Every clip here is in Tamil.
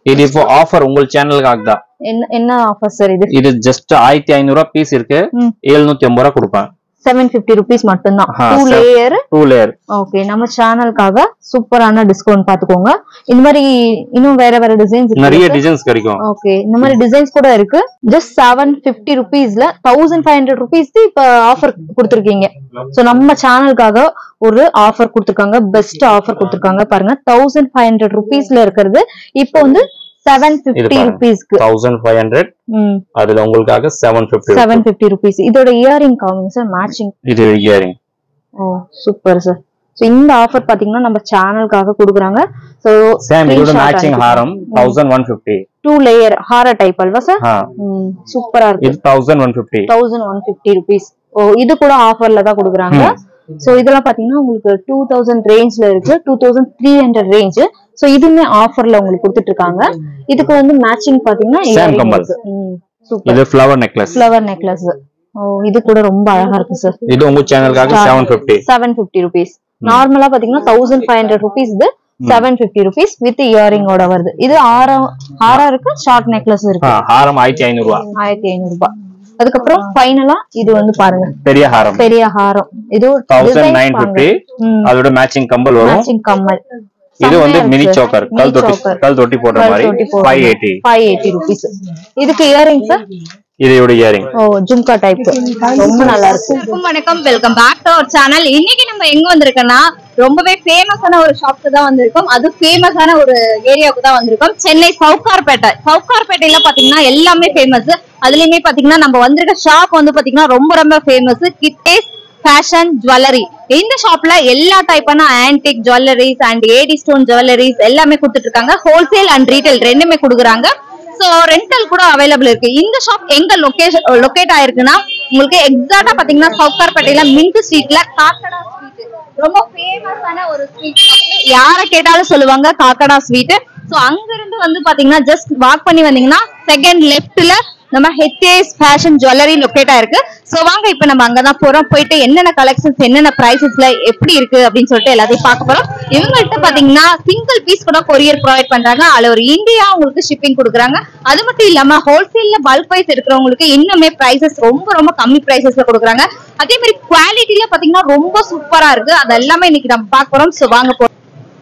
இது இப்போ ஆஃபர் உங்கள் சேனலுக்காக தான் என்ன என்ன ஆஃபர் சார் இது இது ஜஸ்ட் ஆயிரத்தி ஐநூறு ரூபா பீஸ் இருக்கு ம். எழுநூத்தி ஐம்பது ரூபா கொடுப்பேன் செவன் பிப்டி ருபீஸ் மட்டும்தான் ஆ, two sir. Layer two layer okay நம்ம சேனலுக்காக சூப்பரான டிஸ்கவுண்ட் பாத்துக்கோங்க இந்த மாதிரி இன்னும் வேற வேற டிசைன்ஸ் நிறைய டிசைன்ஸ் கிடைக்கும் ஓகே இந்த மாதிரி டிசைன்ஸ் கூட இருக்கு ஜஸ்ட் செவன் பிப்டி ருபீஸ்ல தௌசண்ட் ஃபைவ் ஹண்ட்ரட் ருபீஸ் இப்ப ஆஃபர் கொடுத்துருக்கீங்க சோ நம்ம சேனலுக்காக ஒரு ஆஃபர் கொடுத்துருக்காங்க பெஸ்ட் ஆஃபர் கொடுத்துருக்காங்க பாருங்க தௌசண்ட் ஃபைவ் ஹண்ட்ரட் ருபீஸ்ல இருக்கிறது இப்போ வந்து செவன் பிப்டி பாருங்க. ருபீஸ்க்கு தௌசண்ட் ஃபைவ் ஹண்ட்ரட் அதுல உங்களுக்காக seven fifty seven fifty rupees இதோட இயரிங் காமிங்க சார் மேட்சிங் இது earring oh super sir so இந்த ஆஃபர் பாத்தீங்கன்னா நம்ம சேனலுக்காக கொடுக்குறாங்க சோ சேம் இதோட மேட்சிங் ஹாரம் thousand one fifty two layer ஹார டைப் அல்வா சார் சூப்பரா இருக்கு இது thousand one fifty thousand one fifty rupees oh இது கூட ஆஃபர்ல தான் கொடுக்குறாங்க சோ இதெல்லாம் பாத்தீங்கன்னா உங்களுக்கு டூ தௌசண்ட் ரேஞ்ச்ல இருக்கு two thousand three hundred range so இதுவுமே ஆஃபர்ல உங்களுக்கு கொடுத்துட்டு இருக்காங்க இதுக்கு வந்து மேட்சிங் பாத்தீங்கன்னா Same கம்மல். சூப்பர் இது flower necklace flower necklace oh இது கூட ரொம்ப அழகா இருக்கு சார் இது உங்க சேனலுக்காக seven fifty seven fifty rupees நார்மலா பாத்தீங்கன்னா தௌசண்ட் ஃபைவ் ஹண்ட்ரட் ருபீஸ் இது செவன் பிப்டி ருபீஸ் வித் இயரிங்கோட வருது இது ஆரம் ஆரம் இருக்கு ஷார்ட் நெக்லஸ் இருக்கு ஹாரம் ஆயிரத்தி ஐநூறு ரூபா ஆயிரத்தி ஐநூறு ரூபாய் அதுக்கப்புறம் ஃபைனலா இது வந்து பாருங்க பெரிய ஹாரம் பெரிய ஹாரம் இது தௌசண்ட் நைன் பிப்டி அதோட மேட்சிங் கம்பல் வரும் மேட்சிங் கம்மல் இது வந்து மினி சோக்கர் கல் தொட்டி கல் தொட்டி போடுற மாதிரி five eighty five eighty rupees இதுக்கு இயரிங் சார் இது இதோட இயரிங் ஓ ஜும்கா டைப் ரொம்ப நல்லா இருக்கு வணக்கம் வணக்கம் welcome back to our channel இன்னைக்கு நம்ம எங்க வந்திருக்கோம்னா ரொம்பவே ஃபேமஸான ஒரு ஷாப்க்கு தான் வந்திருக்கோம் அது ஃபேமஸான ஒரு ஏரியாவுக்கு தான் வந்திருக்கோம் சென்னை சவுகார்பேட்டை சவுகார்பேட்டையில பாத்தீங்கன்னா எல்லாமே ஃபேமஸ் அதுலயுமே பாத்தீங்கன்னா நம்ம வந்திருக்க ஷாப் வந்து பாத்தீங்கன்னா ரொம்ப ரொம்ப ஃபேமஸ் கிட்டேஸ் ஃபேஷன் ஜுவல்லரி இந்த ஷாப்ல எல்லா டைப்பான antique jewelleries and AD stone jewelleries எல்லாமே கொடுத்துட்டு இருக்காங்க ஹோல்சேல் அண்ட் ரீட்டைல் ரெண்டுமே கொடுக்குறாங்க சோ ரெண்டல் கூட அவைலபிள் இருக்கு இந்த ஷாப் எங்க லொகேஷன் லொகேட் ஆயிருக்குன்னா உங்களுக்கு எக்ஸாக்டா பாத்தீங்கன்னா சவுகார்பேட்டையில மின்ட் ஸ்ட்ரீட்ல காக்கடா ஸ்வீட் ரொம்ப ஃபேமஸான ஒரு ஸ்வீட் யார கேட்டாலும் சொல்லுவாங்க காக்கடா ஸ்வீட் சோ அங்க இருந்து வந்து பாத்தீங்கன்னா ஜஸ்ட் வாக் பண்ணி வந்தீங்கன்னா செகண்ட் லெஃப்ட்ல நம்ம ஹெச்ஏஎஸ் ஃபேஷன் ஜுவல்லரி லொக்கேட் ஆயிருக்கு சோ வாங்க இப்போ நம்ம அங்கதான் போறோம் போயிட்டு என்னென்ன கலெக்ஷன்ஸ் என்னென்ன பிரைசஸ்ல எப்படி இருக்கு அப்படின்னு சொல்லிட்டு எல்லாத்தையும் பார்க்க போறோம் இவங்கள்ட்ட பாத்தீங்கன்னா சிங்கிள் பீஸ் கூட கொரியர் ப்ரொவைட் பண்றாங்க அதுல ஒரு இந்தியா உங்களுக்கு ஷிப்பிங் கொடுக்குறாங்க அது மட்டும் இல்லாம ஹோல்சேல்ல பல்க் வைஸ் எடுக்கிறவங்களுக்கு இன்னுமே பிரைசஸ் ரொம்ப ரொம்ப கம்மி பிரைசஸ்ல கொடுக்குறாங்க அதே மாதிரி குவாலிட்டில பாத்தீங்கன்னா ரொம்ப சூப்பரா இருக்கு அது எல்லாமே இன்னைக்கு நம்ம பார்க்க போறோம் சோ வாங்க போறோம்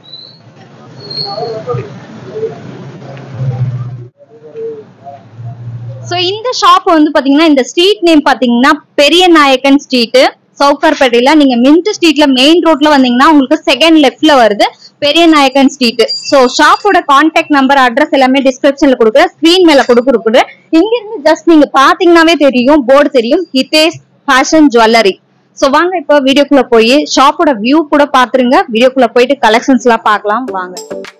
சோ இந்த ஷாப் வந்து பாத்தீங்கன்னா இந்த ஸ்ட்ரீட் நேம் பாத்தீங்கன்னா பெரிய நாயக்கன் ஸ்ட்ரீட் சவுகார்பேட்டையில நீங்க மின்ட் ஸ்ட்ரீட்ல மெயின் ரோட்ல வந்தீங்கன்னா உங்களுக்கு செகண்ட் லெஃப்ட்ல வருது பெரிய நாயக்கன் ஸ்ட்ரீட் சோ ஷாப்போட கான்டாக்ட் நம்பர் அட்ரஸ் எல்லாமே டிஸ்கிரிப்ஷன்ல கொடுக்குறேன் ஸ்கிரீன் மேல கொடுக்குறது இங்க இருந்து ஜஸ்ட் நீங்க பாத்தீங்கன்னாவே தெரியும் போர்டு தெரியும் ஹிதேஷ் ஃபேஷன் ஜுவல்லரி சோ வாங்க இப்போ வீடியோக்குள்ள போய் ஷாப்போட வியூ கூட பாத்துருங்க வீடியோக்குள்ள போயிட்டு கலெக்ஷன்ஸ் எல்லாம் பார்க்கலாம் வாங்க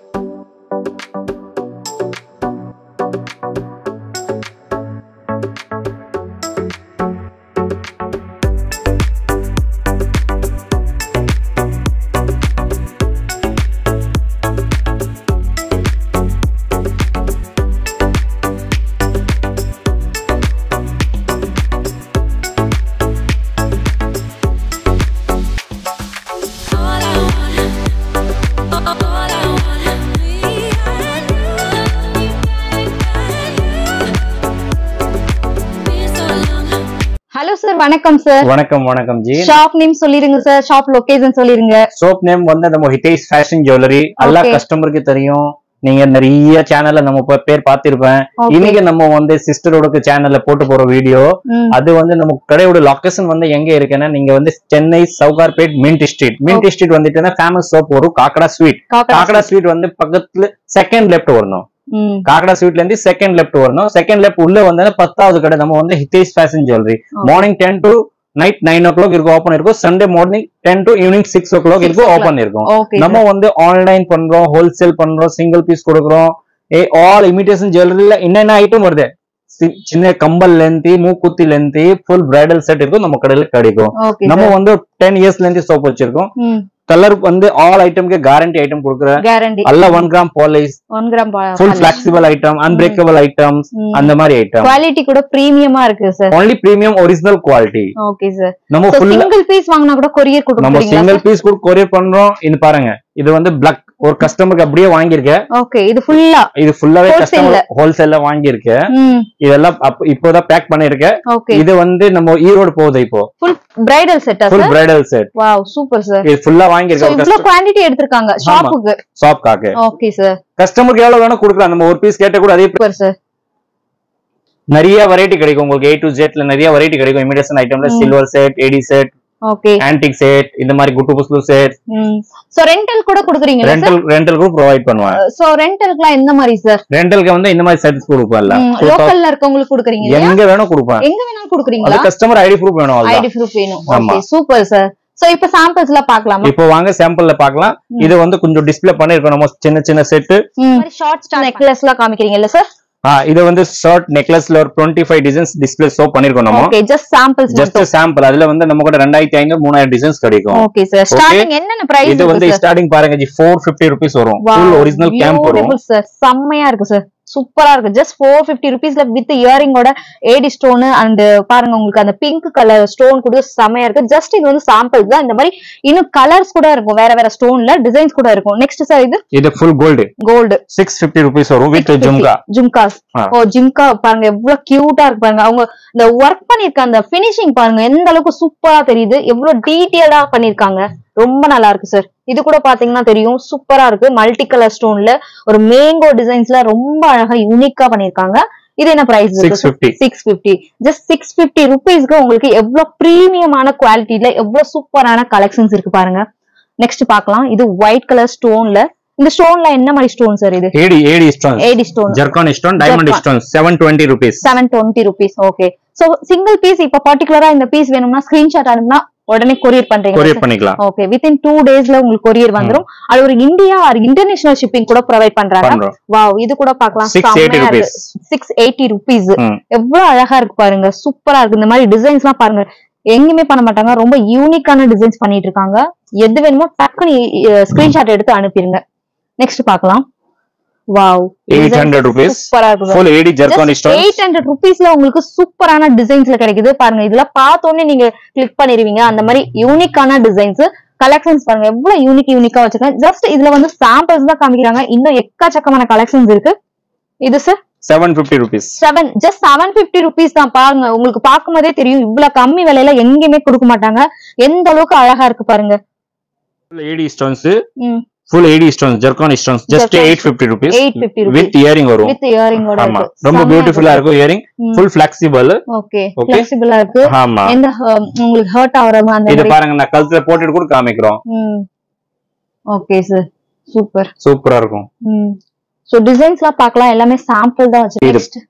All I want, all I want, me and you, been so long. Hello sir வணக்கம் சார் வணக்கம் வணக்கம் ஜி ஷாப் நேம் சொல்லிருங்க சார் ஷாப் லொகேஷன் சொல்லிருங்க சோப் நேம் வந்து நம்ம ஹிதேஷ் ஃபேஷன் ஜுவல்லரி எல்லா Okay. கஸ்டமருக்கு தெரியும் நீங்க நிறைய சேனல்ல நம்ம பே- பேர் பார்த்திருப்பேன் Okay. இன்னைக்கு நம்ம வந்து சிஸ்டரோட சேனல்ல போட்டு போற வீடியோ ம். அது வந்து நம்ம கடையோட லொகேஷன் வந்து எங்க இருக்குன்னா நீங்க வந்து Chennai Sowcarpet mint street mint street வந்துட்டுன்னா ஃபேமஸ் சோப் வரும் காக்கடா ஸ்வீட் காக்கடா காக்கடா ஸ்வீட் வந்து பக்கத்துல செகண்ட் லெஃப்ட் வரணும் ம். காக்கடா ஸ்வீட்ல இருந்து செகண்ட் லெஃப்ட் வரணும் செகண்ட் லெஃப்ட் உள்ள வந்து பத்தாவது கடை நம்ம வந்து Hitesh fashion jewellery morning ten to night nine o'clock இருக்கும் ஓப்பன் இருக்கும் Sunday morning ten to evening six o'clock இருக்கும் o'clock. ஓப்பன் இருக்கும் ஓகே நம்ம வந்து ஆன்லைன் பண்றோம் ஹோல்சேல் பண்றோம் சிங்கிள் பீஸ் கொடுக்குறோம் ஏ ஆல் இமிடேஷன் ஜுவல்லரியில என்னென்ன ஐட்டம் வருது சி- சின்ன கம்பல்ல இருந்து மூக்குத்தில இருந்து ஃபுல் பிரைடல் செட் இருக்கும் நம்ம கடையில கிடைக்கும் ஓகே நம்ம வந்து டென் இயர்ஸ்ல இருந்து சோப் வச்சிருக்கோம் ம் கலர் வந்து ஆல் ஐட்டம்க்கு கேரண்டி ஐட்டம் கொடுக்குறேன் கேரண்டி எல்லாம் one gram polish one gram full flexible item unbreakable items ம். அந்த மாதிரி ஐட்டம் குவாலிட்டி கூட பிரீமியமா இருக்கு sir only premium original quality okay sir நம்ம ஃபுல் சிங்கிள் பீஸ் வாங்கினா கூட கொரியர் நம்ம கொடுக்குறீங்களா சிங்கிள் பீஸ் கூட கொரியர் பண்றோம் இது பாருங்க இது வந்து பிளாக் ஒரு கஸ்டமருக்கு அப்படியே வாங்கியிருக்கேன் ஓகே இது ஃபுல்லா இது ஃபுல்லாவே Wholesale கஸ்டமர் ல. ஹோல்சேல்ல வாங்கியிருக்கேன் ம் இதெல்லாம் அப்ப- இப்போதான் பேக் பண்ணிருக்கேன் ஓகே இது வந்து நம்ம ஈரோடு போகுது இப்போ ஃபுல் பிரைடல் செட்டா full sir bridal set wow super sir இது ஃபுல்லா சோ வாங்கியிருக்கேன் இவ்ளோ குவாண்டிட்டி எடுத்திருக்காங்க ஷாப்புக்கு ஷாப் காக்கு ஓகே சார் கஸ்டமருக்கு எவ்வளவு வேணும் கொடுக்கலாம் நம்ம ஒரு பீஸ் கேட்ட கூட அதே சூப்பர் சார் நிறைய வெரைட்டி கிடைக்கும் உங்களுக்கு ஏ டு ஜெட்ல நிறைய வெரைட்டி கிடைக்கும் இமிடேஷன் ஐட்டம்ல ம். Silver set AD set okay antique set இந்த மாதிரி குட்டு புஸ்லு செட் ம் சோ ரெண்டல் கூட குடுக்குறீங்களா சார் ரெண்டல் ரெண்டல் கூட ப்ரொவைட் பண்ணுவாங்க சோ ரெண்டலுக்குலாம் எந்த மாதிரி சார் ரெண்டலுக்கு வந்து இந்த மாதிரி செட்ஸ் கொடுப்பேன்ல லோக்கல்ல இருக்கவங்களுக்கு குடுக்குறீங்க இல்லையா எங்க வேணும் கொடுப்பேன் எங்க வேணாலும் அது குடுக்குறீங்களா கஸ்டமர் ஐடி ப்ரூஃப் வேணும் அவ்வளவுதான் ஐடி ப்ரூஃப் வேணும் ஆமா. ஓகே சூப்பர் சார் சோ இப்போ சாம்பிள்ஸ் எல்லாம் பார்க்கலாமா இப்போ வாங்க சாம்பிள்ல பார்க்கலாம் ம். இது வந்து கொஞ்சம் டிஸ்ப்ளே பண்ணிருக்கோம் நம்ம சின்ன சின்ன செட் ஷார்ட் நெக்லஸ் எல்லாம் காமிக்கிறீங்கல்ல சார் இது வந்து ஷார்ட் நெக்லஸ்ல ஒரு twenty five designs display show பண்ணிருக்கோம் நம்ம okay just samples just sample அதுல வந்து நம்ம கூட ரெண்டாயிரத்தி ஐநூறு மூணாயிரம் டிசைன்ஸ் கிடைக்கும் ஓகே சார் ஸ்டார்டிங் என்னென்ன பிரைஸ் இது வந்து ஸ்டார்டிங் பாருங்க ஜி ஃபோர் ஃபிஃப்டி ருபீஸ் வரும் ஃபுல் ஒரிஜினல் கேம்ப் வரும் சார் செம்மையா இருக்கு சார் சூப்பரா இருக்கு ஜஸ்ட் ஃபோர் ஃபிஃப்டி ருபீஸ்ல வித் இயரிங்கோட ஏடி ஸ்டோன் அண்ட் பாருங்க உங்களுக்கு அந்த பிங்க் கலர் ஸ்டோன் கூட செம்மையா இருக்கு ஜஸ்ட் இது வந்து சாம்பிள் தான் இந்த மாதிரி இன்னும் கலர்ஸ் கூட இருக்கும் வேற வேற ஸ்டோன்ல டிசைன்ஸ் கூட இருக்கும் நெக்ஸ்ட் சார் இது இது full gold gold six fifty rupees வரும் வித் ஜும்கா ஜும்காஸ் ஆ. ஓ ஜிம்கா பாருங்க எவ்வளவு கியூட்டா இருக்கு பாருங்க அவங்க இந்த ஒர்க் பண்ணிருக்க அந்த பினிஷிங் பாருங்க எந்த அளவுக்கு சூப்பரா தெரியுது எவ்வளவு டீட்டெயிலா பண்ணிருக்காங்க ரொம்ப நல்லா இருக்கு சார் இது கூட பாத்தீங்கன்னா தெரியும் சூப்பரா இருக்கு மல்டி கலர் ஸ்டோன்ல ஒரு மேங்கோ டிசைன்ஸ்ல ரொம்ப அழகா யூனிக்கா பண்ணிருக்காங்க இது என்ன price six fifty six fifty just six fifty ருபீஸ்க்கு உங்களுக்கு எவ்வளவு பிரீமியமான குவாலிட்டியில எவ்வளவு சூப்பரான கலெக்ஷன்ஸ் இருக்கு பாருங்க நெக்ஸ்ட் பார்க்கலாம் இது ஒயிட் கலர் ஸ்டோன்ல இந்த ஸ்டோன்ல என்ன மாதிரி ஸ்டோன் சார் இது AD AD stone AD stone zircon stone diamond Zircon. Stone seven twenty rupees seven twenty rupees okay so single piece இப்ப பர்டிகுலரா இந்த பீஸ் வேணும்னா ஸ்கிரீன்ஷாட் அனுப்புனா உடனே கொரியர் பண்றீங்க கொரியர் பண்ணிக்கலாம் ஓகே வித்தின் டூ டேஸ்ல உங்களுக்கு கொரியர் வந்துரும் அது ஒரு இந்தியா ஆர் இன்டர்நேஷனல் ஷிப்பிங் கூட ப்ரொவைட் பண்றாங்க பண்றோம் வாவ் இது கூட பார்க்கலாம் six eighty rupees six eighty rupees ம். எவ்வளவு அழகா இருக்கு பாருங்க சூப்பரா இருக்கு இந்த மாதிரி டிசைன்ஸ் எல்லாம் பாருங்க எங்கேயுமே பண்ண மாட்டாங்க ரொம்ப யூனிக்கான டிசைன்ஸ் பண்ணிட்டு இருக்காங்க எது வேணுமோ டக்குனு ஸ்கிரீன்ஷாட் எடுத்து அனுப்பிடுங்க நெக்ஸ்ட் பார்க்கலாம் வாவ் எயிட் ஹண்ட்ரட் ருபீஸ் சூப்பரா இருக்கு full AD zircon stone eight hundred ருபீஸ்ல உங்களுக்கு சூப்பரான டிசைன்ஸ்ல கிடைக்குது பாருங்க இதெல்லாம் பார்த்தோன்னே நீங்க கிளிக் பண்ணிடுவீங்க அந்த மாதிரி யூனிக்கான டிசைன்ஸ் கலெக்ஷன்ஸ் பாருங்க எவ்வளவு யூனிக் யூனிக்கா வச்சிருக்காங்க ஜஸ்ட் இதுல வந்து சாம்பிள்ஸ் தான் காமிக்கிறாங்க இன்னும் எக்கச்சக்கமான கலெக்ஷன்ஸ் இருக்கு இது sir seven fifty rupees seven just seven fifty rupees தான் பாருங்க உங்களுக்கு பார்க்கும்போதே தெரியும் இவ்வளவு கம்மி விலையில எங்கேயுமே கொடுக்க மாட்டாங்க எந்த அளவுக்கு அழகா இருக்கு பாருங்க ஃபுல் ஏடி ஸ்டோன்ஸ் ம் full AD stones zircon stones just Zircon. Eight fifty rupees eight fifty with rupees earring வரும் வித் இயரிங்கோட ஆமா இருக்கு ரொம்ப பியூட்டிஃபுல்லா இருக்கும் earring full flexible okay Okay. ஃபிளெக்சிபிளா இருக்கு ஆமா எந்த அஹ், உங்களுக்கு ஹர்ட் ஆகுறமா அந்த இது மாதிரி பாருங்க நான் கழுத்துல போட்டுட்டு கூட காமிக்கிறோம் ம் ஓகே சார் சூப்பர் சூப்பரா இருக்கும் ம் சோ டிசைன்ஸ்லாம் பார்க்கலாம் எல்லாமே சாம்பிள் தான் இது- வச்சிருக்கேன்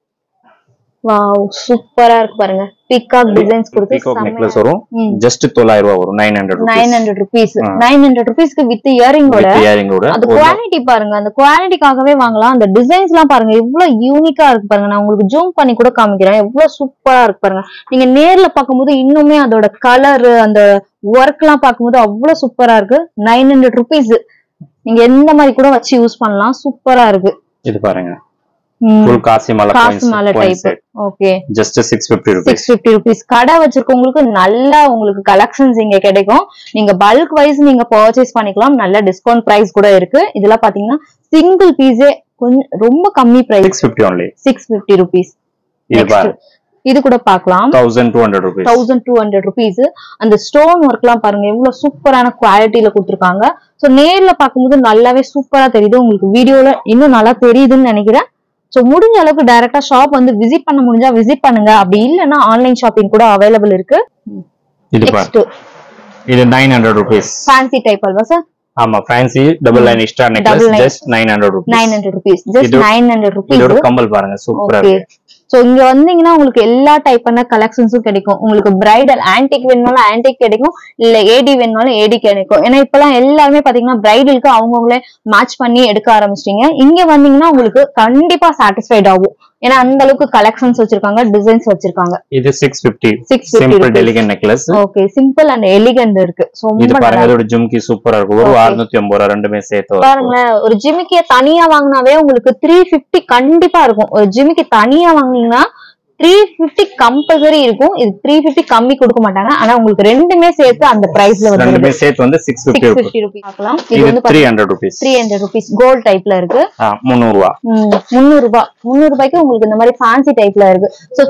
வாவ் சூப்பரா இருக்கு பாருங்க பிகாக் டிசைன்ஸ் கொடுத்து பீகாக் நெக்லஸ் செம்மையா வரும் ஜஸ்ட் தொள்ளாயிரம் ரூபாய் வரும் nine hundred nine hundred rupees ஆ. நைன் ஹண்ட்ரட் ருபீஸ்க்கு வித் இயரிங்கோட வித் இயரிங்கோட அந்த குவாலிட்டி பாருங்க அந்த குவாலிட்டிக்காகவே வாங்கலாம் அந்த டிசைன்ஸ் எல்லாம் பாருங்க எவ்வளவு யூனிக்கா இருக்கு பாருங்க நான் உங்களுக்கு ஜூம் பண்ணி கூட காமிக்கிறேன் எவ்வளவு சூப்பரா இருக்கு பாருங்க நீங்க நேர்ல பார்க்கும்போது இன்னுமே அதோட கலர் அந்த ஒர்க் எல்லாம் பார்க்கும்போது அவ்வளவு சூப்பரா இருக்கு நைன் ஹண்ட்ரட் ருபீஸ் நீங்க எந்த மாதிரி கூட வச்சு யூஸ் பண்ணலாம் சூப்பரா இருக்கு இது பாருங்க ஃபுல் காசி மலை காசு மேல type okay just six fifty rupees six fifty rupees கடை வச்சிருக்கவங்களுக்கு நல்லா உங்களுக்கு கலெக்ஷன்ஸ் இங்க கிடைக்கும் நீங்க பல்க் வைஸ் நீங்க பர்ச்சேஸ் பண்ணிக்கலாம் நல்ல டிஸ்கவுண்ட் பிரைஸ் கூட இருக்கு இதெல்லாம் பாத்தீங்கன்னா சிங்கிள் பீஸே கொஞ்சம் ரொம்ப கம்மி price six fifty only six fifty rupees இது பாருங்க இது கூட பார்க்கலாம் thousand two hundred rupees thousand two hundred rupees அந்த ஸ்டோன் ஒர்க் எல்லாம் பாருங்க எவ்வளவு சூப்பரான குவாலிட்டியில கொடுத்துருக்காங்க சோ நேர்ல பார்க்கும்போது நல்லாவே சூப்பரா தெரியுது உங்களுக்கு வீடியோல இன்னும் நல்லா தெரியுதுன்னு நினைக்கிறேன் சோ முடிஞ்ச அளவுக்கு டைரக்டா ஷாப் வந்து விசிட் பண்ண முடிஞ்சா விசிட் பண்ணுங்க அப்படி இல்லைன்னா ஆன்லைன் ஷாப்பிங் கூட அவைலபிள் இருக்கு இது பாருங்க நெக்ஸ்ட் இது nine hundred rupees fancy type அல்வா சார் ஆமா fancy double line extra necklace Double line. Just nine hundred rupees nine hundred rupees just இது- நைன் ஹண்ட்ரட் ருபீஸ் இதோட கம்பல் பாருங்க சூப்பரா ஓகே இருக்கு சோ இங்க வந்தீங்கன்னா உங்களுக்கு எல்லா டைப்பான கலெக்ஷன்ஸும் கிடைக்கும் உங்களுக்கு பிரைடல் ஆன்டிக் வேணும்னாலும் ஆன்டிக் கிடைக்கும் இல்ல ஏடி வேணும்னாலும் ஏடி கிடைக்கும் ஏன்னா இப்பெல்லாம் எல்லாருமே பாத்தீங்கன்னா பிரைடலுக்கு அவங்கவுங்களே மேட்ச் பண்ணி எடுக்க ஆரம்பிச்சிட்டீங்க இங்க வந்தீங்கன்னா உங்களுக்கு கண்டிப்பா சாட்டிஸ்ஃபைட் ஆகும் ஏன்னா அந்த அளவுக்கு கலெக்ஷன்ஸ் வச்சிருக்காங்க டிசைன்ஸ் வச்சிருக்காங்க இது six fifty six simple fifty elegant necklace okay simple and elegant இருக்கு So, இது ரொம்ப பாருங்க நல்லா இதோட ஜும்கி சூப்பரா இருக்கும் ஒரு Okay. அறுநூத்தி ஐம்பது ரூபா ரெண்டுமே சேர்த்து வரும். பாருங்களேன் ஒரு ஜிமிக்கிய தனியா வாங்கினாவே உங்களுக்கு த்ரீ பிப்டி கண்டிப்பா இருக்கும் ஒரு ஜிமிக்கி தனியா வாங்குனீங்கன்னா த்ரீ பிப்டி கம்பல்சரி இருக்கும் இது த்ரீ பிப்டி கம்மி கொடுக்க மாட்டாங்க ஆனா உங்களுக்கு ரெண்டுமே சேர்த்து அந்த பிரைஸ்ல வந்து ரெண்டுமே சேர்த்து வந்து six fifty six rupees fifty rupees பார்க்கலாம் இது இது வந்து three hundred rupees three hundred rupees gold டைப்ல இருக்கு முந்நூறு ரூபா ம், முந்நூறு ரூபாய் முந்நூறு ரூபாய்க்கு உங்களுக்கு இந்த மாதிரி ஃபேன்சி டைப்ல இருக்கு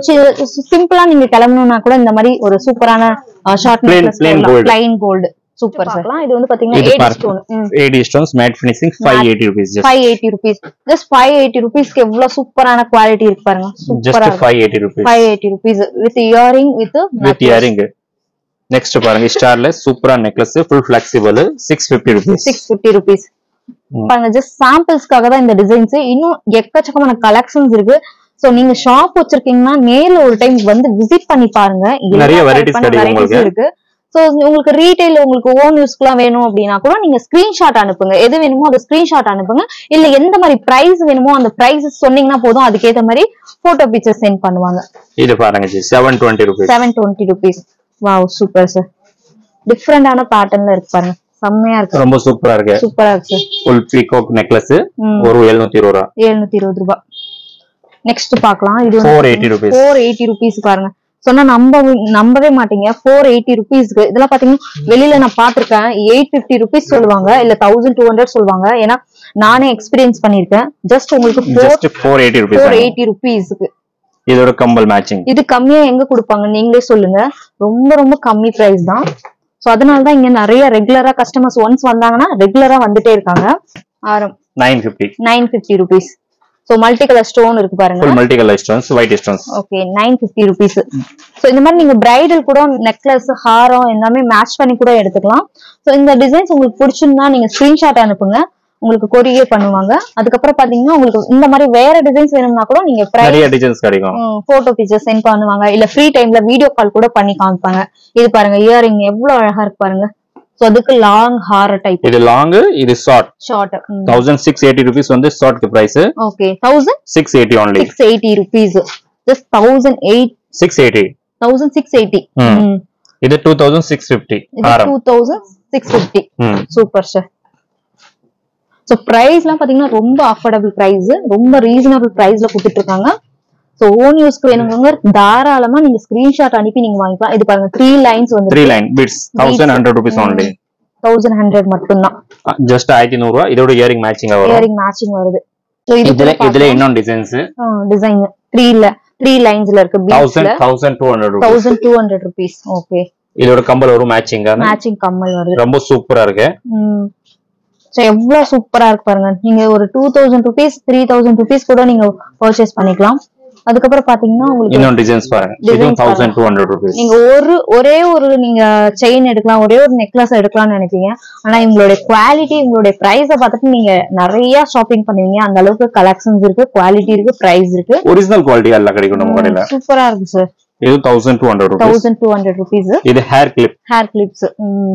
சோ சிம்பிளா நீங்க கிளம்பணும்னா கூட இந்த மாதிரி ஒரு சூப்பரான short Plain- plain gold. Plain gold super sir இது வந்து பாத்தீங்கன்னா இது எயிட் பாருங்க stone AD stones matte finishing five eighty rupees just five eighty rupees just five eighty ருபீஸ்க்கு எவ்வளவு சூப்பரான குவாலிட்டி இருக்கு பாருங்க சூப்பரா just five eighty rupees five eighty rupees with earring with with earring next பாருங்க ஸ்டார்ல சூப்பரா necklace full flexible six fifty rupees six fifty rupees ம். பாருங்க ஜஸ்ட் சாம்பிள்ஸ்க்காக தான் இந்த டிசைன்ஸ் இன்னும் எக்கச்சக்கமான கலெக்ஷன்ஸ் இருக்கு சோ நீங்க ஷாப் வச்சிருக்கீங்கன்னா நேர்ல ஒரு டைம் வந்து விசிட் பண்ணி பாருங்க எல்லா நிறைய type varieties ஆன கிடைக்கும் varieties உங்களுக்கு. இருக்கு சோ உங்களுக்கு ரீட்டைல் உங்களுக்கு ஓன் யூஸ்க்குலாம் வேணும் அப்படின்னா கூட நீங்க ஸ்கிரீன்ஷாட் அனுப்புங்க எது வேணுமோ அதை ஸ்கிரீன்ஷாட் அனுப்புங்க இல்ல எந்த மாதிரி பிரைஸ் வேணுமோ அந்த பிரைஸ் சொன்னீங்கன்னா போதும் அதுக்கேத்த மாதிரி போட்டோ பிக்சர் சென்ட் பண்ணுவாங்க இது பாருங்க ji seven twenty rupees seven twenty rupees wow super sir டிஃப்ரெண்டான பேட்டர்ன்ல இருக்கு பாருங்க செம்மையா இருக்கு ரொம்ப சூப்பரா இருக்கு சூப்பரா இருக்கு சார் ஃபுல் பீகாக் நெக்லஸ் ம். ஒரு எழுநூத்தி இருபது ரூபா எழுநூத்தி இருபது ரூபாய் நெக்ஸ்ட் பார்க்கலாம் இது four eighty rupees four eighty rupees பாருங்க சொன்னா நம்ப நம்பவே மாட்டீங்க ஃபோர் எயிட்டி ருபீஸ்க்கு இதெல்லாம் பாத்தீங்கன்னா வெளியில நான் பாத்திருக்கேன் எயிட் பிப்டி ருபீஸ் சொல்லுவாங்க இல்ல தௌசண்ட் டூ ஹண்ட்ரட் சொல்லுவாங்க ஏன்னா நானே எக்ஸ்பீரியன்ஸ் பண்ணிருக்கேன் ஜஸ்ட் உங்களுக்கு four just four eighty four rupees eighty ருபீஸ்க்கு இதோட கம்பல் மேட்சிங் இது கம்மியா எங்க கொடுப்பாங்க நீங்களே சொல்லுங்க ரொம்ப ரொம்ப கம்மி பிரைஸ் தான் சோ அதனால தான் இங்க நிறைய ரெகுலரா கஸ்டமர்ஸ் ஒன்ஸ் வந்தாங்கன்னா ரெகுலரா வந்துட்டே இருக்காங்க ஆரம் nine fifty nine fifty rupees so multi colour stone இருக்கு பாருங்க full multi colour stones white stones okay nine fifty rupees so இந்த மாதிரி நீங்க பிரைடல் கூட நெக்லஸ் ஹாரம் எல்லாமே மேட்ச் பண்ணி கூட எடுத்துக்கலாம் ஸோ இந்த டிசைன்ஸ் உங்களுக்கு பிடிச்சிருந்தா நீங்க ஸ்கிரீன்ஷாட் அனுப்புங்க உங்களுக்கு கொரியர் பண்ணுவாங்க அதுக்கப்புறம் பாத்தீங்கன்னா உங்களுக்கு இந்த மாதிரி வேற டிசைன்ஸ் வேணும்னா கூட நீங்க நிறைய டிசைன்ஸ் கிடைக்கும் போட்டோ பிக்சர் சென்ட் பண்ணுவாங்க இல்ல ஃப்ரீ டைம்ல வீடியோ கால் கூட பண்ணி காமிப்பாங்க இது பாருங்க இயரிங் எவ்வளவு அழகா இருக்கு பாருங்க ஸோ அதுக்கு லாங் ஹார டைப் இது லாங் இது short short thousand six eighty rupees வந்து ஷார்ட்க்கு price okay thousand six eighty only six eighty rupees just thousand eight six eighty thousand six eighty ம். இது டூ தௌசண்ட் சிக்ஸ் ஃபிஃப்டி இது ஆரம் டூ தௌசண்ட் சிக்ஸ் ஃபிஃப்டி ம் சூப்பர் சார் ஸோ ப்ரைஸ்லாம் பாத்தீங்கன்னா ரொம்ப அஃபோர்டபுள் ப்ரைஸ் ரொம்ப ரீசனபிள் ப்ரைஸ்ல கொடுத்துட்டு இருக்காங்க ஸோ ஓன் யூஸ்க்கு வேணுங்க தாராளமா நீங்க ஸ்கிரீன்ஷாட் அனுப்பி நீங்க வாங்கிக்கலாம் இது பாருங்க த்ரீ லைன்ஸ் வந்து three line beads thousand hundred rupees only thousand hundred மட்டும்தான் ஜஸ்ட் ஆயிரத்தி நூறு ரூபா இதோட இயரிங் மேட்சிங்கா வரும் இயரிங் மேட்சிங் வருது ஸோ இது இதுல இதுல இன்னொம் டிசைன்ஸ் டிசைன் த்ரீல த்ரீ லைன்ஸ்ல இருக்கு பீச்ல thousand thousand two hundred rupees thousand two hundred rupees okay இதோட கம்பல் வரும் மேட்சிங்கா மேட்சிங் கம்மல் வருது ரொம்ப சூப்பரா இருக்கு ம் ஸோ எவ்வளவு சூப்பரா இருக்கு பாருங்க நீங்க ஒரு two thousand rupees three thousand rupees கூட நீங்க பர்ச்சேஸ் பண்ணிக்கலாம் அதுக்கப்புறம் பாத்தீங்கன்னா உங்களுக்கு இன்னொரு டிசைன்ஸ் பாருங்க இதுவும் Designs thousand two hundred rupees நீங்க ஒரு ஒரே ஒரு நீங்க செயின் எடுக்கலாம் ஒரே ஒரு நெக்லஸ் எடுக்கலாம்னு நினைப்பீங்க ஆனா இவங்களுடைய குவாலிட்டி இவங்களுடைய பிரைஸ பார்த்துட்டு நீங்க நிறைய ஷாப்பிங் பண்ணுவீங்க அந்த அளவுக்கு கலெக்ஷன்ஸ் இருக்கு குவாலிட்டி இருக்கு பிரைஸ் இருக்கு ஒரிஜினல் குவாலிட்டி எல்லாம் கிடைக்கும் நம்ம கடையில சூப்பரா இருக்கு சார் இது thousand two hundred rupees thousand two hundred rupees இது hair clip hair clips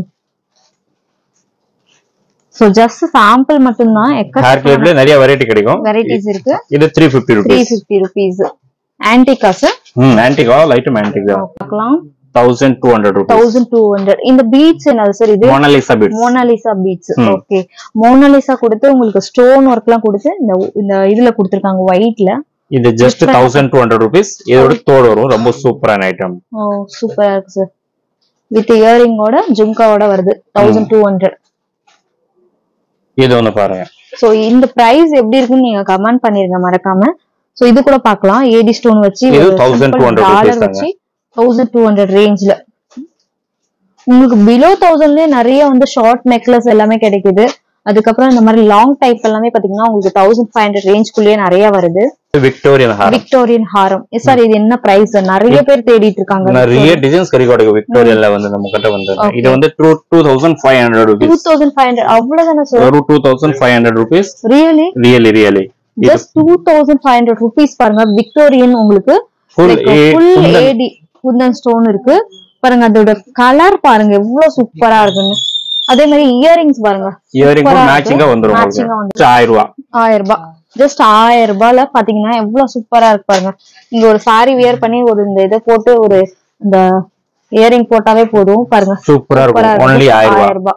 so just sample மட்டும்தான் ஹேர் கிளிப்ல நிறைய வெரைட்டி கிடைக்கும் வெரைட்டிஸ் இருக்கு இது three fifty three rupees fifty rupees ஆன்டிகா சார் ம் ஆன்டிகா லைட்டும் ஆன்டிக் தான் பார்க்கலாம் thousand two hundred rupees thousand two hundred இந்த பீட்ஸ் என்னது சார் இது மோனலிசா பிட்ஸ் மோனாலிசா பீட்ஸ் ம். ஓகே மோனாலிசா கொடுத்து உங்களுக்கு ஸ்டோன் ஒர்க் எல்லாம் கொடுத்து இந்த இந்த இதுல கொடுத்துருக்காங்க ஒயிட்ல இது just thousand two hundred rupees இதோட தோடு வரும் ரொம்ப சூப்பரான ஐட்டம் ஓ சூப்பரா இருக்கு சார் வித் இயரிங்கோட ஜும்காவோட வருது தௌசண்ட் டூ ஹண்ட்ரட் இது ஒண்ணு பாருங்க சோ இந்த பிரைஸ் எப்படி இருக்குன்னு நீங்க கமெண்ட் பண்ணிருங்க மறக்காம சோ இது கூட பார்க்கலாம் ஏடி ஸ்டோன் வச்சு இது 1200 rupees டாலர் வச்சு தௌசண்ட் டூ ஹண்ட்ரட் ரேஞ்ச்ல உங்களுக்கு பிலோ தௌசண்ட்லயே நிறைய வந்து ஷார்ட் நெக்லஸ் எல்லாமே கிடைக்குது அதுக்கப்புறம் இந்த மாதிரி லாங் டைப் எல்லாமே பாத்தீங்கன்னா உங்களுக்கு தௌசண்ட் ஃபைவ் ஹண்ட்ரட் ரேஞ்ச்குள்ளேயே நிறைய வருது விக்டோரியன் ஹாரம் விக்டோரியன் ஹாரம் சார் இது என்ன பிரைஸ் நிறைய பேர் தேடிட்டு இருக்காங்க நிறைய டிசைன்ஸ் கிடைக்கும் விக்டோரியன்ல வந்து நம்ம கிட்ட வந்து Okay. இது வந்து two two thousand five hundred two rupees thousand five hundred அவ்வளவுதானே சார் ஒரு two thousand five hundred rupees really really really இது just two thousand five hundred rupees பாருங்க விக்டோரியன் உங்களுக்கு full full AD kundan stone இருக்கு பாருங்க அதோட கலர் பாருங்க எவ்வளவு சூப்பரா இருக்குன்னு அதே மாதிரி இயரிங்ஸ் பாருங்க இயரிங் Super ஆ மேட்சிங்கா இருக்கு. வந்துரும் Matching ஆ உங்களுக்கு ஆயிரம் ரூபா ஆயிரம் ரூபாய் ஜஸ்ட் ஆயிரம் ரூபாய்ல பாத்தீங்கன்னா எவ்வளவு சூப்பரா இருக்கு பாருங்க நீங்க ஒரு சாரி வியர் பண்ணி ஒரு இந்த இதை போட்டு ஒரு இந்த இயரிங் போட்டாவே போதும் பாருங்க சூப்பரா சூப்பரா இருக்கும் ஒன்லி ஆயிரம் ரூபா ஆயிரம் ரூபாய்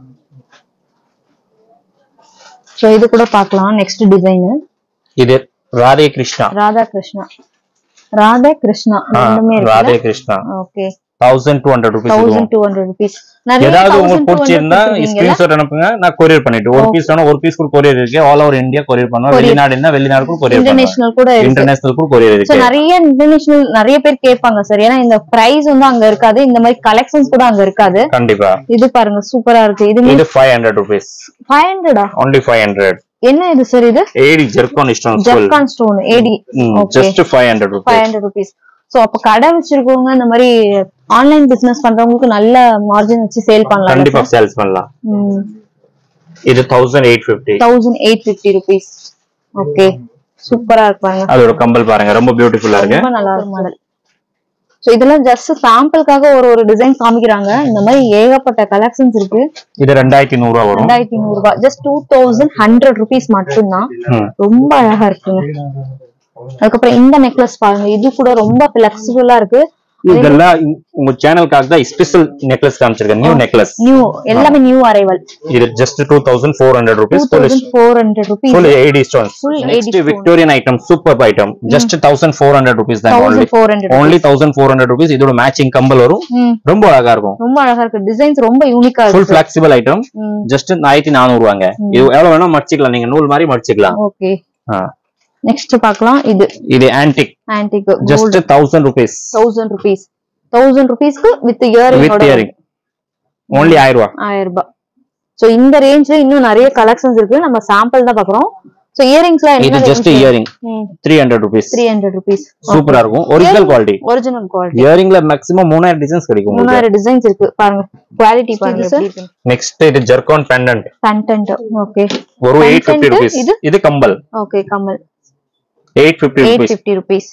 சோ இது கூட பார்க்கலாம் நெக்ஸ்ட் டிசைன் இது ராதே கிருஷ்ணா ராதா கிருஷ்ணா ராதா கிருஷ்ணா ஆ, ரெண்டுமே ராதே இருக்கு Krishna okay thousand two hundred rupees thousand two hundred rupees நிறைய ஏதாவது உங்களுக்கு 1200 பிடிச்சிருந்தா கொடுத்திருக்கீங்கல்ல? ஸ்கிரீன்ஷாட் அனுப்புங்க நான் கொரியர் பண்ணிட்டு ஒரு Okay. பீஸ் வேணா ஒரு பீஸ் கூட கொரியர் இருக்கு ஆல் ஓவர் இந்தியா கொரியர் பண்ணுவோம் Courier. வெளிநாடு இருந்தா வெளிநாடு கூட கொரியர் பண்ணுவோம் இன்டர்நேஷனல் கூட இருக்கு இன்டர்நேஷனல் கூட கொரியர் சோ இருக்கு நிறைய இன்டர்நேஷனல் நிறைய பேர் கேட்பாங்க சார் ஏன்னா இந்த பிரைஸ் வந்து அங்க இருக்காது இந்த மாதிரி கலெக்ஷன்ஸ் கூட அங்க இருக்காது கண்டிப்பா இது பாருங்க சூப்பரா இருக்கு இது இது ஃபைவ் ஹண்ட்ரட் ருபீஸ் ஃபைவ் ஹண்ட்ரடா ஒன்லி ஃபைவ் ஹண்ட்ரட் என்ன இது சார் இது AD zircon stone full Japan stone AD okay just five hundred five rupees hundred rupees so அப்ப கடை வச்சிருக்கவங்க இந்த மாதிரி ஆன்லைன் பிசினஸ் பண்றவங்களுக்கு நல்ல மார்ஜின் வச்சு சேல் பண்ணலாம் கண்டிப்பா சேல்ஸ் பண்ணலாம் இது thousand eight fifty thousand eight fifty rupees okay சூப்பரா இருப்பாங்க அதோட கம்பல் பாருங்க ரொம்ப பியூட்டிஃபுல்லா இருக்கு ரொம்ப நல்லா இருக்கு மாடல் சோ இதெல்லாம் ஜஸ்ட் சாம்பிளுக்காக ஒரு ஒரு டிசைன் காமிக்கிறாங்க இந்த மாதிரி ஏகப்பட்ட கலெக்ஷன்ஸ் இருக்கு இது ரெண்டாயிரத்தி நூறு ரூபா வரும் ரெண்டாயிரத்தி நூறு ரூபாய் just two thousand hundred rupees மட்டும்தான் ம். ரொம்ப அழகா இருக்குங்க அதுக்கப்புறம் இந்த நெக்லஸ் பாருங்க இது கூட ரொம்ப பிளெக்சிபிளா இருக்கு இதெல்லாம் இ- உங்க சேனலுக்காக தான் ஸ்பெஷல் நெக்லஸ் காமிச்சிருக்கேன் நியூ நெக்லஸ் நியூ எல்லாமே நியூ அரைவல் இது just two thousand four hundred two rupees thousand four hundred rupees full AD stones Full next 80 Victorian item super item just thousand four hundred rupees தான் only thousand four hundred only thousand four hundred rupees இதோட மேட்சிங் கம்பல் வரும் ரொம்ப அழகா இருக்கும் ரொம்ப அழகா இருக்கு டிசைன்ஸ் ரொம்ப யூனிக்கா ஃபுல் இருக்கு பிளெக்சிபிள் ஐட்டம் ம். ஜஸ்ட் ஆயிரத்தி நானூறு வாங்க இது எவ்வளவு வேணா மடிச்சுக்கலாம் நீங்க நூல் மாதிரி மடிச்சுக்கலாம் ஓகே ஆ. நெக்ஸ்ட் பார்க்கலாம் இது இது antique antique just thousand rupees thousand rupees thousand ருபீஸ்க்கு with with earring earring only ஆயிரம் ரூபா ஆயிரம் ரூபாய் சோ இந்த ரேஞ்ச்ல இன்னும் நிறைய கலெக்ஷன்ஸ் இருக்கு நம்ம சாம்பிள் தான் பாக்குறோம் சோ இயரிங்ஸ்லாம் இது என்ன just earring three hundred rupees three hundred rupees சூப்பரா இருக்கும் ஒரிஜினல் குவாலிட்டி ஒரிஜினல் குவாலிட்டி இயரிங்ல மேக்ஸிமம் மூணாயிரம் டிசைன்ஸ் கிடைக்கும் உங்களுக்கு மூணாயிரம் டிசைன்ஸ் இருக்கு பாருங்க குவாலிட்டி பாருங்க சார் நெக்ஸ்ட் இது ஜெர்கான் பெண்டன்ட் கண்டென்ட் ஓகே ஒரு எயிட் Pendant, பிப்டி ருபீஸ் இது? இது கம்பல் ஓகே கமல் eight fifty eight rupees fifty rupees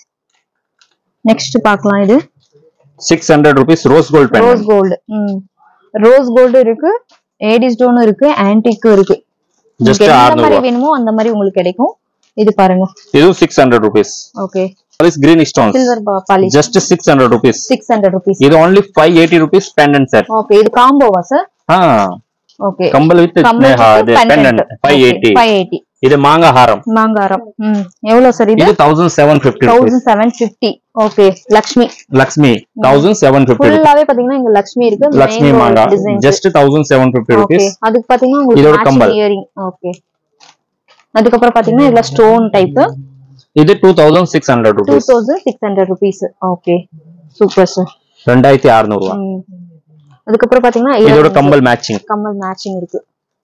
next பார்க்கலாம் இது six hundred rupees rose gold rose pendant gold ம் ரோஸ் கோல்டு இருக்கு ஏடி ஸ்டோனும் இருக்கு ஆன்டிக்கும் இருக்கு Just உங்களுக்கு எந்த 600 மாதிரி ரூபா. வேணுமோ அந்த மாதிரி உங்களுக்கு கிடைக்கும் இது பாருங்க இதுவும் six hundred rupees okay green stones silver polish just six hundred rupees six hundred rupees இது only five eighty rupees pendant set okay இது காம்போவா சார் ஆ ஓகே கம்பல் with pendant five eighty five eighty இது மாங்காய் ஹாரம் மாங்காரம் ம் எவ்வளவு சார் இது இது thousand seven fifty rupees thousand seven fifty okay Lakshmi Lakshmi thousand seven fifty ஃபுல்லாவே பாத்தீங்கன்னா இங்க லக்ஷ்மி இருக்கு லக்ஷ்மி மாங்காய் design just thousand seven fifty okay rupees அதுக்கு பாத்தீங்கன்னா இதோட உங்களுக்கு கம்பல். மேட்சிங் இயரிங் ஓகே அதுக்கப்புறம் பாத்தீங்கன்னா இதுல ஸ்டோன் டைப் இது two thousand six hundred two rupees thousand six hundred rupees okay super sir ரெண்டாயிரத்தி அறுநூறு ரூபா அதுக்கப்புறம் பாத்தீங்கன்னா இதோட earrings. கம்பல் மேட்சிங் கம்பல் மேட்சிங் இருக்கு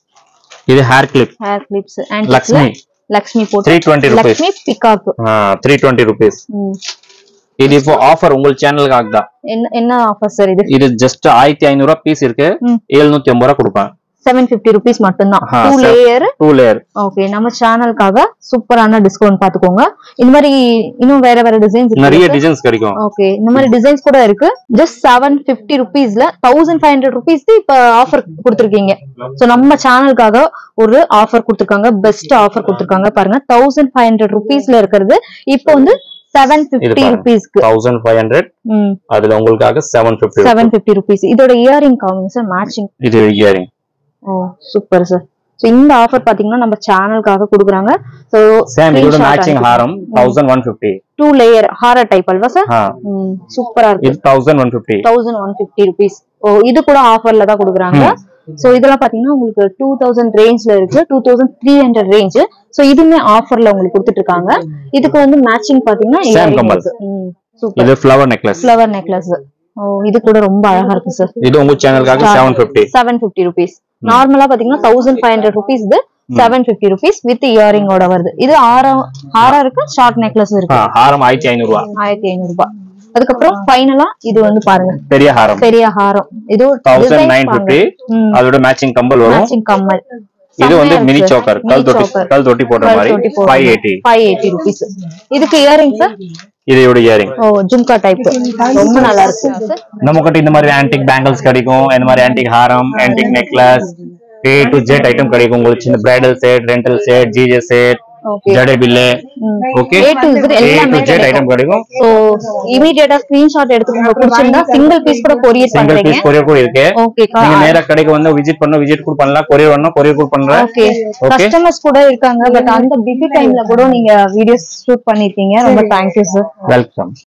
இது hair clip hair clips and Lakshmi Lakshmi போட்டு three twenty rupees Lakshmi peacock three twenty rupees இது இப்போ ஆஃபர் உங்கள் சேனலுக்காக தான் என்ன என்ன ஆஃபர் சார் இது இது ஜஸ்ட் ஆயிரத்தி ஐநூறு ரூபா பீஸ் இருக்கு ம். எழுநூத்தி ஐம்பது ரூபா கொடுப்பேன் செவன் பிப்டி ருபீஸ் மட்டும்தான் ஆ, two sir. Layer two layer okay நம்ம சேனலுக்காக சூப்பரான டிஸ்கவுண்ட் பாத்துக்கோங்க இந்த மாதிரி இன்னும் வேற வேற டிசைன்ஸ் நிறைய டிசைன்ஸ் கிடைக்கும் ஓகே இந்த மாதிரி டிசைன்ஸ் கூட இருக்கு ஜஸ்ட் செவன் பிப்டி ருபீஸ்ல தௌசண்ட் ஃபைவ் ஹண்ட்ரட் ருபீஸ் இப்ப ஆஃபர் கொடுத்துருக்கீங்க சோ நம்ம சேனலுக்காக ஒரு ஆஃபர் கொடுத்துருக்காங்க பெஸ்ட் ஆஃபர் கொடுத்துருக்காங்க பாருங்க தௌசண்ட் ஃபைவ் ஹண்ட்ரட் ருபீஸ்ல இருக்கிறது இப்போ வந்து செவன் இது பிப்டி பாருங்க. ருபீஸ்க்கு தௌசண்ட் ஃபைவ் ஹண்ட்ரட் அதுல உங்களுக்காக seven fifty seven fifty rupees இதோட இயரிங் காமிங்க சார் மேட்சிங் இது earring oh super sir so இந்த ஆஃபர் பாத்தீங்கன்னா நம்ம சேனலுக்காக கொடுக்குறாங்க சோ சேம் இதோட மேட்சிங் ஹாரம் thousand one fifty two layer ஹாரர் டைப் அல்வா சார் சூப்பரா இருக்கு இது thousand one fifty thousand one fifty rupees oh இது கூட ஆஃபர்ல தான் கொடுக்குறாங்க சோ இதெல்லாம் பாத்தீங்கன்னா உங்களுக்கு டூ தௌசண்ட் ரேஞ்ச்ல இருக்கு two thousand three hundred range so இதுவுமே ஆஃபர்ல உங்களுக்கு கொடுத்துட்டு இருக்காங்க இதுக்கு வந்து மேட்சிங் பாத்தீங்கன்னா Same கம்பல். சூப்பர் இது flower necklace flower necklace oh இது கூட ரொம்ப அழகா இருக்கு சார் இது உங்க சேனலுக்காக seven fifty seven fifty rupees நார்மலா பாத்தீங்கன்னா தௌசண்ட் ஃபைவ் ஹண்ட்ரட் ருபீஸ் இது செவன் பிப்டி ருபீஸ் வித் இயரிங்கோட வருது இது ஆரம் ஆரம் இருக்கு ஷார்ட் நெக்லஸ் இருக்கு ஹாரம் ஆயிரத்தி ஐநூறு ரூபா ஆயிரத்தி ஐநூறு ரூபாய் அதுக்கப்புறம் ஃபைனலா இது வந்து பாருங்க பெரிய ஹாரம் பெரிய ஹாரம் இது தௌசண்ட் நைன் பிப்டி அதோட மேட்சிங் கம்பல் வரும் மேட்சிங் கம்மல் இது வந்து மினி சோக்கர் கல் தொட்டி கல் தொட்டி போடுற மாதிரி five eighty five eighty rupees இதுக்கு இயரிங் சார் இதோட இயரிங் ஓ ஜும்கா டைப் ரொம்ப நல்லா இருக்கு நம்ம கிட்ட இந்த மாதிரி ஆன்டிக் பேங்கிள்ஸ் கிடைக்கும் இந்த மாதிரி ஆன்டிக் ஹாரம் antique necklace A to Z item கிடைக்கும் உங்களுக்கு சின்ன பிரைடல் செட் ரெண்டல் செட் ஜிஜே செட் Okay. ஜடே பில்லு ம். ஓகே A to Z எல்லாமே ஜெட் ஐட்டம் கிடைக்கும் ஸோ இமீடியட்டா ஸ்கிரீன்ஷாட் எடுத்து உங்களுக்கு பிடிச்சிருந்தா சிங்கிள் பீஸ் கூட கொரியர் சிங்கிள் பண்றீங்க பீஸ் கொரியர் கூட இருக்கு ஓகேக்கா நீங்க நேரா கடைக்கு வந்து விசிட் பண்ண விசிட் கூட பண்ணலாம் கொரியர் பண்ணணும் கொரியர் கூட பண்றேன் ஓகே Okay. கஸ்டமர்ஸ் கூட இருக்காங்க பட் அந்த பிஸி டைம்ல கூட நீங்க வீடியோஸ் ஷூட் பண்ணிருக்கீங்க ரொம்ப தேங்க்யூ சார் வெல்கம்